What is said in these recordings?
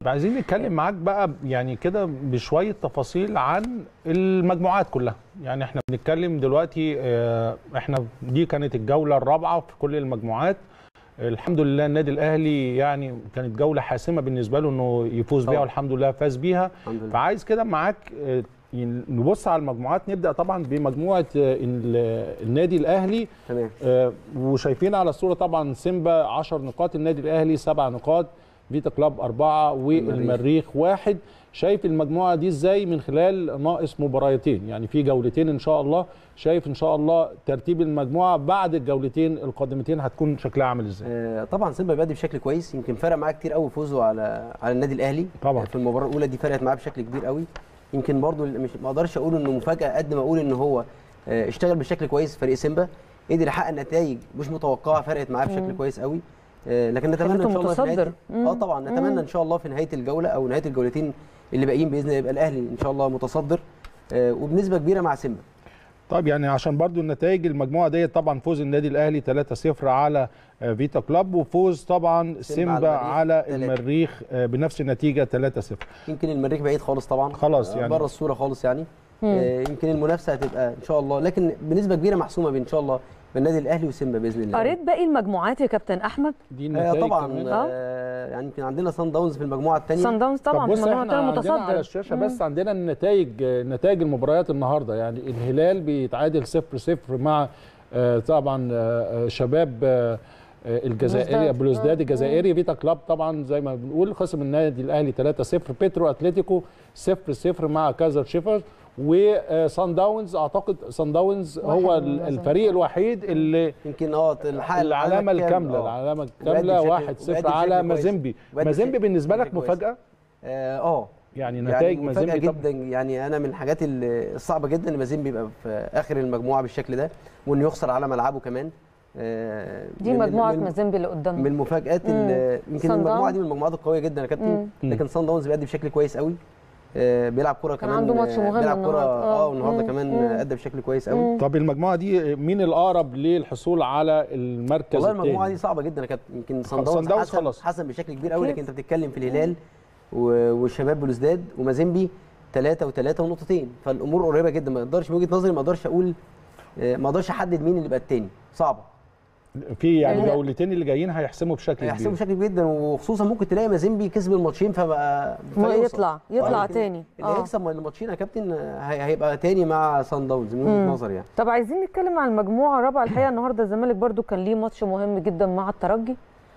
عايزين نتكلم معاك بقى يعني كده بشويه تفاصيل عن المجموعات كلها يعني احنا بنتكلم دلوقتي آه، احنا دي كانت الجوله الرابعه في كل المجموعات الحمد لله النادي الاهلي يعني كانت جوله حاسمه بالنسبه له انه يفوز بيها طبعا. والحمد لله فاز بيها الحمد لله فعايز كده معاك آه، نبص على المجموعات نبدا طبعا بمجموعه آه، ال- النادي الاهلي تمام آه، وشايفين على الصوره طبعا سيمبا 10 نقاط النادي الاهلي 7 نقاط فيتا كلاب أربعة والمريخ واحد شايف المجموعة دي ازاي من خلال ناقص مباراتين يعني في جولتين ان شاء الله شايف ان شاء الله ترتيب المجموعة بعد الجولتين القادمتين هتكون شكلها عامل ازاي آه، طبعا سيمبا بيأدي بشكل كويس يمكن فرق معاه كتير قوي فوزه على على النادي الاهلي طبعا. في المباراه الاولى دي فرقت معاه بشكل كبير قوي يمكن برضو مش ما اقدرش اقول انه مفاجاه قد ما اقول ان هو آه، اشتغل بشكل كويس في فريق سيمبا قدر يحقق نتائج مش متوقعه فرقت معاه بشكل كويس قوي آه، لكن نتمنى ان خليته شاء الله في متصدر. نهايه اه مم. طبعا نتمنى ان شاء الله في نهايه الجوله او نهايه الجولتين اللي باقيين باذن الله يبقى الاهلي ان شاء الله متصدر آه، وبنسبه كبيره مع سيمبا طيب يعني عشان برضو النتائج المجموعة دي طبعا فوز النادي الاهلي 3-0 على آه، فيتا كلاب وفوز طبعا سيمبا على على المريخ المريخ آه، بنفس النتيجة 3-0 يمكن المريخ بعيد خالص طبعا خلاص آه، يعني. بره الصوره خالص يعني آه، يمكن المنافسه هتبقى ان شاء الله لكن بنسبه كبيره محسومه بين ان شاء الله بين النادي الاهلي وسيمبا باذن الله قريت باقي المجموعات يا كابتن احمد دي آه النتائج طبعا كمان. آه يعني يمكن عندنا سان داونز في المجموعه الثانيه سان داونز طبعا طب في بص المجموعه احنا الثانيه عندنا على متصدر الشاشه بس عندنا النتائج نتائج المباريات النهارده يعني الهلال بيتعادل 0 0 مع آه، طبعا آه، آه، شباب آه، آه، الجزائري بلوزداد. بلوزداد الجزائري فيتا كلاب طبعا زي ما بنقول خصم النادي الاهلي 3 0 بيترو اتلتيكو 0 0 مع كايزر شيفرز وصن داونز اعتقد صن داونز هو واحد ال- من الفريق الوحيد اللي يمكن اه الحق العلامه الكامله آه. العلامه وبيأدي الكامله بشكل- 1 0 وبيأدي على بشكل كويس. مازيمبي وبيأدي مازيمبي بشكل- بالنسبه لك بشكل كويس. مفاجاه اه آه. يعني نتائج يعني مفاجاه مازيمبي طبعا جدا يعني انا من الحاجات ال- الصعبه جدا ان مازيمبي يبقى في اخر المجموعه بالشكل ده وانه يخسر على ملعبه كمان آه، دي من- مجموعه من- مازيمبي اللي من قدامنا المفاجات مم. ال- يمكن صن المجموعه داونز. دي من المجموعات القويه جدا يا كابتن مم. لكن صن داونز بيأدي بشكل كويس قوي آه، بيلعب كره كان كمان عنده ماتش آه، مهم بيلعب كره النهاردة. اه آه. والنهارده مم. كمان مم. ادى بشكل كويس قوي مم. طب المجموعه دي مين الاقرب للحصول على المركز والله المجموعه دي الثاني صعبه جدا يا كابتن يمكن صن صن داونز داونز حسن, خلاص. حسن بشكل كبير قوي أكيد. لكن انت بتتكلم في الهلال و- والشباب بلوزداد ومازيمبي ثلاثة وثلاثة ونقطتين فالامور قريبه جدا ما اقدرش من وجهه نظري ما اقدرش اقول آه، ما اقدرش احدد مين اللي يبقى الثاني صعبه في يعني لا. الجولتين اللي جايين هيحسموا بشكل هيحسبوا كبير بشكل كبير جدا وخصوصا ممكن تلاقي مازيمبي كسب الماتشين فبقى ما فيوصل. يطلع يطلع لكن تاني اللي اه هيكسب الماتشين يا كابتن آه، هي- هيبقى تاني مع صن داونز من وجهه نظري يعني طب عايزين نتكلم عن المجموعه الرابعه الحقيقه النهارده الزمالك برضو كان ليه ماتش مهم جدا مع الترجي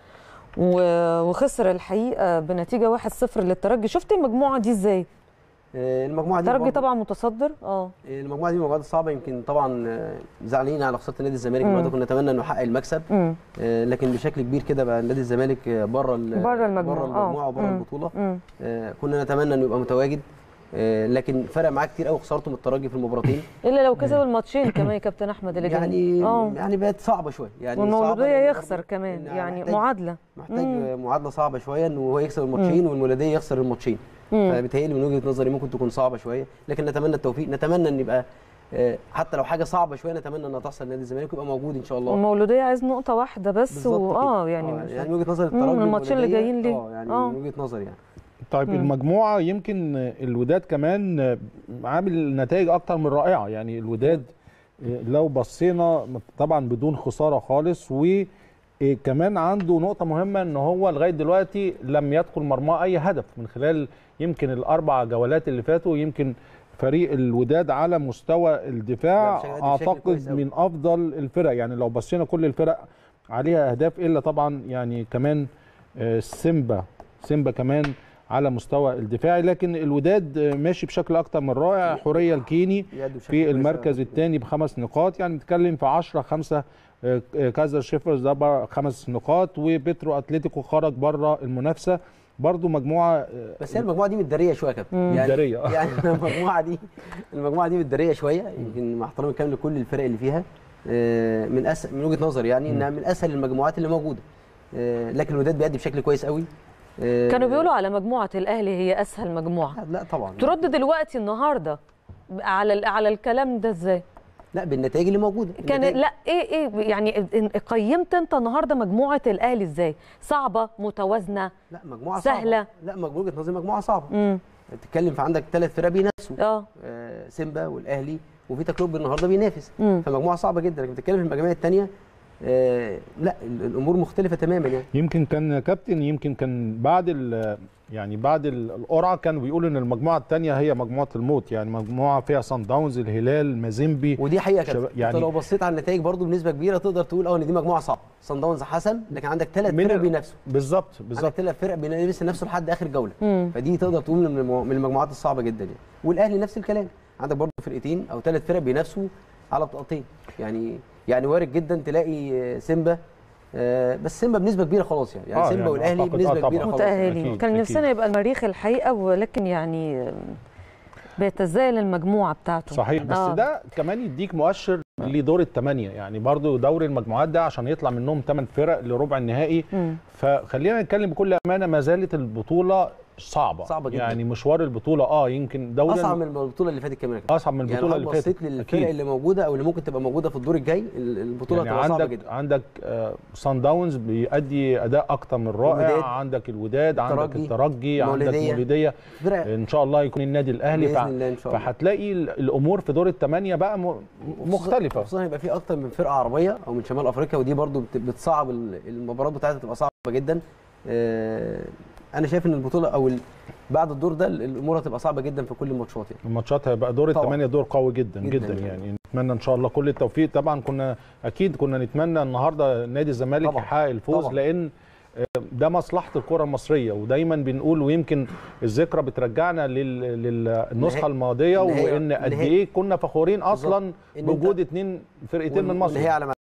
و- وخسر الحقيقه بنتيجه 1-0 للترجي شفت المجموعه دي ازاي آه، المجموعه دي الترجي برضه- طبعا متصدر اه المجموعه دي من المجموعات الصعبه يمكن طبعا آه، زعلانين على خساره نادي الزمالك مم. النهارده كنا نتمنى انه يحقق المكسب امم آه، لكن بشكل كبير كده بقى نادي الزمالك آه، بره ال- بره المجموعة، بره المجموعه آه. وبره مم. البطوله امم آه، كنا نتمنى انه يبقى متواجد آه، لكن فرق معاه كتير قوي خسارته من الترجي في المباراتين الا لو كسب الماتشين كمان يا كابتن احمد اللي يعني جايين. اه يعني بقت صعبه شويه يعني صعبة والمولوديه لأن يخسر برضه كمان إن يعني محتاج- معادله محتاج مم. معادله صعبه شويه انه هو يكسب الماتشين والمولوديه يخسر الماتشين مم. فبيتهيألي من وجهه نظري ممكن تكون صعبه شويه لكن نتمنى التوفيق نتمنى ان يبقى آه، حتى لو حاجه صعبه شويه نتمنى انها تحصل لنادي الزمالك ويبقى موجود ان شاء الله والمولوديه عايز نقطه واحده بس بالظبط و... كده. اه يعني آه مش- يعني من وجهه نظري مم، الترجي الماتشين اللي والمولودية، جايين ليه. اه يعني آه. من وجهه نظري يعني طيب مم. المجموعه يمكن الوداد كمان عامل نتائج اكتر من رائعه يعني الوداد لو بصينا طبعا بدون خساره خالص وكمان عنده نقطه مهمه ان هو لغايه دلوقتي لم يدخل مرماه اي هدف من خلال يمكن الاربع جولات اللي فاتوا يمكن فريق الوداد على مستوى الدفاع لا، بشكل- بشكل اعتقد كويس أوي. من افضل الفرق يعني لو بصينا كل الفرق عليها اهداف الا طبعا يعني كمان آه، سيمبا سيمبا كمان على مستوى الدفاعي لكن الوداد آه، ماشي بشكل اكتر من رائع حوريه الكيني بيأدوا بشكل في كويس المركز أوي. الثاني بخمس نقاط يعني بنتكلم في 10 5 كايزر شيفرز ده بره خمس نقاط وبيترو اتلتيكو خرج بره المنافسه برضو مجموعه آه، بس هي المجموعه دي متداريه شويه يا كابتن مم. يعني متدارية. يعني المجموعه دي المجموعه دي متداريه شويه يمكن مع احترامي الكامل لكل الفرق اللي فيها آه، من اسهل من وجهه نظري يعني انها من اسهل المجموعات اللي موجوده آه، لكن الوداد بيأدي بشكل كويس قوي آه، كانوا بيقولوا على مجموعه الاهلي هي اسهل مجموعه لا طبعا ترد دلوقتي النهارده على ال- على الكلام ده ازاي لا بالنتائج اللي موجوده كان النتائج- لا ايه ايه يعني إن- قيمت انت النهارده مجموعه الاهلي ازاي صعبه متوازنه لا مجموعه سهلة. صعبه لا مج- وجهه نظري مجموعه صعبه امم تتكلم في عندك ثلاث فرق بينافسوا اه آه، سيمبا والاهلي وفيتا كلوب النهارده بينافس مم. فمجموعه صعبه جدا لكن بتتكلم في المجاميع الثانيه لا ال- الامور مختلفه تماما يعني يمكن كان كابتن يمكن كان بعد ال يعني بعد ال- القرعه كانوا بيقولوا ان المجموعه الثانيه هي مجموعه الموت يعني مجموعه فيها صن داونز الهلال مازيمبي ودي حقيقه كده شباب- يعني يعني- انت لو بصيت على النتائج برضو بنسبه كبيره تقدر تقول اه ان دي مجموعه صعبه صن داونز حسن لكن عندك ثلاث من فرق ال- بينافسوا بالظبط عندك بالظبط ثلاث فرق بينافسوا نفسه لحد اخر جوله مم. فدي تقدر تقول من المجمو- من المجموعات الصعبه جدا يعني والاهلي نفس الكلام عندك برضو فرقتين او ثلاث فرق بينافسوا على بطاقتين يعني يعني وارد جدا تلاقي آه، سيمبا آه، بس سيمبا بنسبه كبيره خلاص يعني, يعني آه، سيمبا يعني والاهلي أعتقد- بنسبه آه، طبعاً. كبيره خلاص متاهلين أكيد، كان أكيد. نفسنا يبقى المريخ الحقيقه ولكن يعني آم، بيتزايل المجموعه بتاعته صحيح بس آه. ده كمان يديك مؤشر لدور الثمانيه يعني برضو دوري المجموعات ده عشان يطلع منهم ثمان فرق لربع النهائي مم. فخلينا نتكلم بكل امانه ما زالت البطوله صعبه صعبة جداً. يعني مشوار البطوله اه يمكن دوري اصعب من البطوله اللي فاتت كمان اصعب من البطوله يعني اللي لو فاتت بصيت للفرق أكيد. اللي موجوده او اللي ممكن تبقى موجوده في الدور الجاي ال- البطوله يعني هتبقى صعبه عندك جدا عندك صن داونز بيأدي اداء اكتر من الوداد، رائع عندك الوداد عندك الترجي، الترجي عندك المولودية. مولوديه فرق ان شاء الله يكون النادي الاهلي بإذن فع- الله إن شاء الله. فهتلاقي ال- الامور في دور الثمانيه بقى م- مختلفه خصوصا يبقى في اكتر من فرقه عربيه او من شمال افريقيا ودي برضو بت- بتصعب ال- المباراه بتاعتها تبقى صعبه جدا آه، انا شايف ان البطوله او ال- بعد الدور ده ال- الامور هتبقى صعبه جدا في كل الماتشات يعني الماتشات هيبقى دور طبعاً. الثمانيه دور قوي جدا جداً جدا, يعني. يعني نتمنى ان شاء الله كل التوفيق طبعا كنا اكيد كنا نتمنى النهارده نادي الزمالك طبعاً. يحقق الفوز طبعاً. لان آه، ده مصلحه الكره المصريه ودايما بنقول ويمكن الذكرى بترجعنا لل- للنسخه النهائي- الماضيه النهائي- وان قد النهائي. ايه كنا فخورين اصلا إن أنت- بوجود اتنين فرقتين من مصر اللي هي على